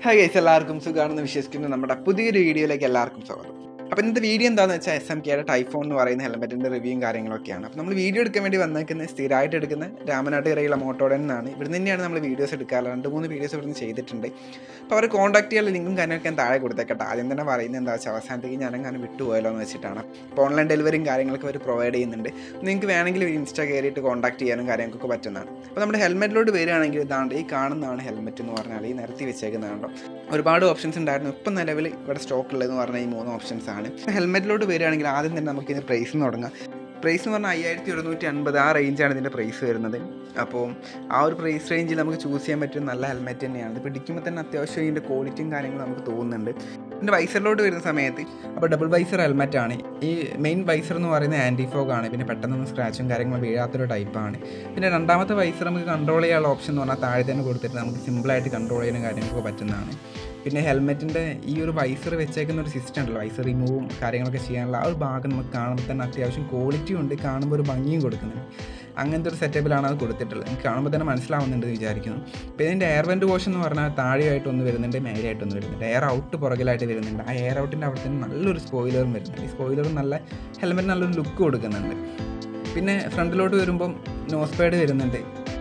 hi guys എല്ലാവർക്കും സുഖമാണെന്ന് വിശ്വസിക്കുന്നു നമ്മുടെ പുതിയൊരു വീഡിയോയിലേക്ക് എല്ലാവർക്കും സ്വാഗതം അപ്പോൾ ഇന്നത്തെ വീഡിയോ എന്താണെന്ന് വെച്ചാൽ എസ് എം കെയുടെ ടൈഫോൺ എന്ന് പറയുന്ന ഹെൽമെറ്റിൻ്റെ റിവ്യൂയും കാര്യങ്ങളൊക്കെയാണ് അപ്പോൾ നമ്മൾ വീഡിയോ എടുക്കാൻ വേണ്ടി വന്നേക്കുന്നത് സ്ഥിരമായിട്ട് എടുക്കുന്ന രാമനാട്ടുകരയിലെ മോട്ടോടെ നിന്നാണ് ഇവിടുന്ന് തന്നെയാണ് നമ്മൾ വീഡിയോസ് എടുക്കാറ് രണ്ട് മൂന്ന് വീഡിയോസ് ഇവിടുന്ന് ചെയ്തിട്ടുണ്ട് അപ്പോൾ അവർ കോൺടാക്ട് ചെയ്യാനുള്ള ലിങ്കും കാര്യങ്ങളൊക്കെ ഞാൻ താഴെ കൊടുത്തേക്കട്ടെ ആദ്യം തന്നെ പറയുന്നത് എന്താ വെച്ചാൽ അവസാനത്തേക്ക് ഞാനങ്ങനെ വിട്ടുപോയല്ലോ എന്ന് വെച്ചിട്ടാണ് അപ്പോൾ ഓൺലൈൻ ഡെലിവറിയും കാര്യങ്ങളൊക്കെ അവർ പ്രൊവൈഡ് ചെയ്യുന്നുണ്ട് നിങ്ങൾക്ക് വേണമെങ്കിൽ ഇൻസ്റ്റാ കയറിയിട്ട് കോൺടാക്ട് ചെയ്യാനും കാര്യങ്ങൾക്കൊക്കെ പറ്റുന്നതാണ് അപ്പോൾ നമ്മുടെ ഹെൽമെറ്റിലോട്ട് വരികയാണെങ്കിൽ ഇതാണ്ട് ഈ കാണുന്നതാണ് ഹെൽമെറ്റ് എന്ന് പറഞ്ഞാൽ ഈ നിരത്തി വെച്ചേക്കുന്നതാണോ ഒരുപാട് ഓപ്ഷൻസ് ഉണ്ടായിരുന്നു ഇപ്പം നിലവിൽ ഇവിടെ സ്റ്റോക്ക് ഉള്ളതെന്ന് പറഞ്ഞാൽ ഈ മൂന്ന് ഓപ്ഷൻസ് ആണ് ഹെൽമെറ്റിലോട്ട് വരികയാണെങ്കിൽ ആദ്യം തന്നെ നമുക്ക് ഇതിന് പ്രൈസ് തുടങ്ങാം പ്രൈസ് എന്ന് പറഞ്ഞാൽ അയ്യായിരത്തി ഒരുന്നൂറ്റി അൻപത് ആ റേഞ്ചാണ് ഇതിൻ്റെ പ്രൈസ് വരുന്നത് അപ്പോൾ ആ ഒരു പ്രൈസ് റേഞ്ചിൽ നമുക്ക് ചൂസ് ചെയ്യാൻ പറ്റിയ നല്ല ഹെൽമെറ്റ് തന്നെയാണ് ഇത് പിടിക്കുമ്പോൾ തന്നെ അത്യാവശ്യം ഇതിൻ്റെ ക്വാളിറ്റിയും കാര്യങ്ങളും നമുക്ക് തോന്നുന്നുണ്ട് ഇതിൻ്റെ വൈസറിലോട്ട് വരുന്ന സമയത്ത് അപ്പോൾ ഡബിൾ വൈസർ ഹെൽമെറ്റ് ആണ് ഈ മെയിൻ വൈസർ എന്ന് പറയുന്നത് ആൻറ്റി ഫോഗ് ആണ് പിന്നെ പെട്ടെന്നൊന്നും സ്ക്രാച്ചും കാര്യങ്ങളും വീഴാത്തൊരു ടൈപ്പാണ് പിന്നെ രണ്ടാമത്തെ വൈസർ നമുക്ക് കൺട്രോൾ ചെയ്യാനുള്ള ഓപ്ഷൻ എന്ന് പറഞ്ഞാൽ താഴെ തന്നെ കൊടുത്തിട്ട് നമുക്ക് സിമ്പിളായിട്ട് കൺട്രോൾ ചെയ്യാനും കാര്യങ്ങളൊക്കെ പറ്റുന്നതാണ് പിന്നെ ഹെൽമെറ്റിൻ്റെ ഈ ഒരു വൈസർ വെച്ചേക്കുന്ന ഒരു സിസ്റ്റം ഉണ്ടല്ലോ വൈസർ റിമൂവും കാര്യങ്ങളൊക്കെ ചെയ്യാനുള്ള ആ ഒരു ഭാഗം നമുക്ക് കാണുമ്പോൾ തന്നെ അത്യാവശ്യം ക്വാളിറ്റി ഉണ്ട് കാണുമ്പോൾ ഒരു ഭംഗിയും കൊടുക്കുന്നുണ്ട് അങ്ങനത്തെ ഒരു സെറ്റപ്പിലാണ് അത് കൊടുത്തിട്ടുള്ളത് എനിക്ക് കാണുമ്പോൾ തന്നെ മനസ്സിലാവുന്നുണ്ട് എന്ന് വിചാരിക്കുന്നു പിന്നെ ഇതിൻ്റെ എയർ വെൻറ്റ് വാഷ് എന്ന് പറഞ്ഞാൽ താഴെയായിട്ട് ഒന്ന് വരുന്നുണ്ട് മേലെയായിട്ട് ഒന്ന് വരുന്നുണ്ട് എയർ ഔട്ട് പുറകിലായിട്ട് വരുന്നുണ്ട് ആ എയർ ഔട്ടിൻ്റെ അവിടെ തന്നെ നല്ലൊരു സ്പോയിലറും വരുന്നുണ്ട് ഈ സ്പോയിലറും നല്ല ഹെൽമെറ്റ് നല്ലൊരു ലുക്ക് കൊടുക്കുന്നുണ്ട് പിന്നെ ഫ്രണ്ടിലോട്ട് വരുമ്പം നോസ് പാഡ് വരുന്നുണ്ട്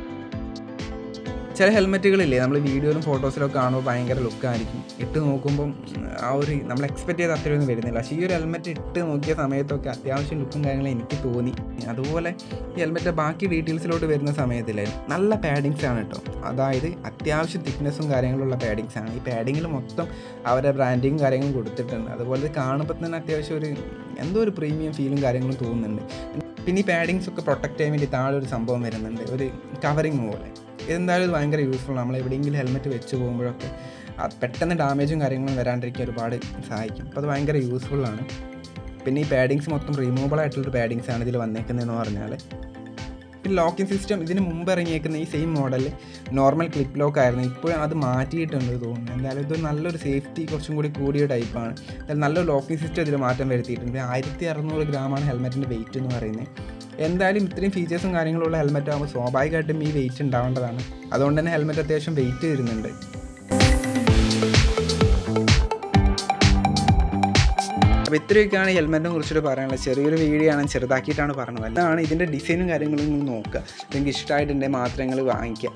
ചില ഹെൽമെറ്റുകളില്ലേ നമ്മൾ വീഡിയോയിലും ഫോട്ടോസിലൊക്കെ കാണുമ്പോൾ ഭയങ്കര ലുക്കായിരിക്കും ഇട്ട് നോക്കുമ്പം ആ ഒരു നമ്മൾ എക്സ്പെക്ട് ചെയ്ത അത്രയൊന്നും വരുന്നില്ല പക്ഷേ ഈ ഒരു ഹെൽമെറ്റ് ഇട്ട് നോക്കിയ സമയത്തൊക്കെ അത്യാവശ്യം ലുക്കും കാര്യങ്ങളും എനിക്ക് തോന്നി അതുപോലെ ഈ ഹെൽമെറ്റ് ബാക്കി ഡീറ്റെയിൽസിലോട്ട് വരുന്ന സമയത്തില്ലേ നല്ല പാഡിങ്സ് ആണ് കേട്ടോ അതായത് അത്യാവശ്യം തിക്നെസ്സും കാര്യങ്ങളുള്ള പാഡിങ്സ് ആണ് ഈ പാഡിങ്ങിൽ മൊത്തം അവരുടെ ബ്രാൻഡിങ്ങും കാര്യങ്ങളും കൊടുത്തിട്ടുണ്ട് അതുപോലെ ഇത് കാണുമ്പോൾ തന്നെ അത്യാവശ്യം ഒരു എന്തോ ഒരു പ്രീമിയം ഫീലും കാര്യങ്ങളും തോന്നുന്നുണ്ട് പിന്നെ ഈ പാഡിങ്സ് ഒക്കെ പ്രൊട്ടക്റ്റ് ചെയ്യാൻ വേണ്ടി താഴെ ഒരു സംഭവം വരുന്നുണ്ട് ഒരു കവറിങ് പോലെ ഇതെന്തായാലും ഇത് ഭയങ്കര യൂസ്ഫുൾ നമ്മൾ എവിടെയെങ്കിലും ഹെൽമെറ്റ് വെച്ച് പോകുമ്പോഴൊക്കെ അത് പെട്ടെന്ന് ഡാമേജും കാര്യങ്ങളും വരാണ്ടിരിക്കാൻ ഒരുപാട് സഹായിക്കും അപ്പോൾ അത് ഭയങ്കര യൂസ്ഫുള്ളാണ് പിന്നെ ഈ പാഡിങ്സ് മൊത്തം റിമൂവബിൾ ആയിട്ടുള്ളൊരു പാഡിങ്സ് ആണ് ഇതിൽ വന്നേക്കുന്നതെന്ന് പറഞ്ഞാൽ പിന്നെ ലോക്കിംഗ് സിസ്റ്റം ഇതിന് മുമ്പ് ഇറങ്ങിയേക്കുന്ന ഈ same model normal clip lock ആയിരുന്നു ഇപ്പോൾ അത് മാറ്റിയിട്ടുണ്ട് തോന്നുന്നു എന്തായാലും ഇത് നല്ലൊരു സേഫ്റ്റി കുറച്ചും കൂടി കൂടിയ ടൈപ്പാണ് എന്തായാലും നല്ലൊരു ലോക്കിംഗ് സിസ്റ്റം ഇതിൽ മാറ്റം വരുത്തിയിട്ടുണ്ട് ആയിരത്തി അറുന്നൂറ് ഗ്രാമാണ് ഹെൽമെറ്റിൻ്റെ വെയിറ്റ് എന്ന് പറയുന്നത് എന്തായാലും ഇത്രയും ഫീച്ചേഴ്സും കാര്യങ്ങളുള്ള ഹെൽമെറ്റ് ആകുമ്പോൾ സ്വാഭാവികമായിട്ടും ഈ വെയിറ്റ് ഉണ്ടാവേണ്ടതാണ് അതുകൊണ്ട് തന്നെ ഹെൽമെറ്റ് അത്യാവശ്യം വെയിറ്റ് വരുന്നുണ്ട് അപ്പോൾ ഇത്രയൊക്കെയാണ് ഹെൽമെറ്റിനെ കുറിച്ചിട്ട് പറയാനുള്ളത് ചെറിയൊരു വീഡിയോ ആണ് ചെറുതാക്കിയിട്ടാണ് പറഞ്ഞത് അതാണ് ഇതിൻ്റെ ഡിസൈനും കാര്യങ്ങളും നിങ്ങൾ നോക്കുക നിങ്ങൾക്ക് ഇഷ്ടമായിട്ടുണ്ടെങ്കിൽ മാത്രം നിങ്ങൾ വാങ്ങിക്കുക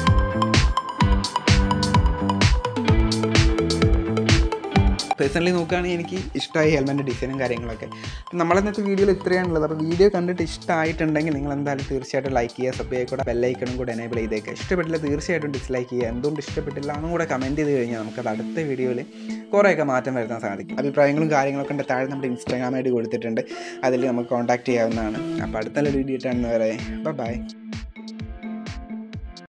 പേഴ്സണലി നോക്കുകയാണെങ്കിൽ എനിക്ക് ഇഷ്ടമായി ഹെൽമെറ്റ് ഡിസൈനും കാര്യങ്ങളൊക്കെ അപ്പം നമ്മളിന്നത്തെ വീഡിയോയിൽ ഇത്രയാണുള്ളത് അപ്പോൾ വീഡിയോ കണ്ടിട്ട് ഇഷ്ടമായിട്ടുണ്ടെങ്കിൽ നിങ്ങൾ എന്തായാലും തീർച്ചയായിട്ടും ലൈക്ക് ചെയ്യുക സബ് ചെയ്യുക കൂടെ ബെല്ലൈക്കണും കൂടെ എനേബിൾ ചെയ്തേക്കുക ഇഷ്ടപ്പെട്ടില്ല തീർച്ചയായിട്ടും ഡിസ്ലൈക്ക് ചെയ്യുക എന്തുകൊണ്ട് ഇഷ്ടപ്പെട്ടില്ല എന്നും കൂടെ കമൻറ്റ് ചെയ്ത് കഴിഞ്ഞാൽ നമുക്കത് അടുത്ത വീഡിയോയിൽ കുറേയൊക്കെ മാറ്റം വരുത്താൻ സാധിക്കും അഭിപ്രായങ്ങളും കാര്യങ്ങളൊക്കെ ഉണ്ട് താഴെ നമ്മുടെ ഇൻസ്റ്റാഗ്രാം ഐ ഡി കൊടുത്തിട്ടുണ്ട് അതിൽ നമുക്ക് കോൺടാക്ട് ചെയ്യാവുന്നതാണ് അപ്പോൾ അടുത്ത വീഡിയോ ഇട്ടാണെന്ന് വരെ ബൈ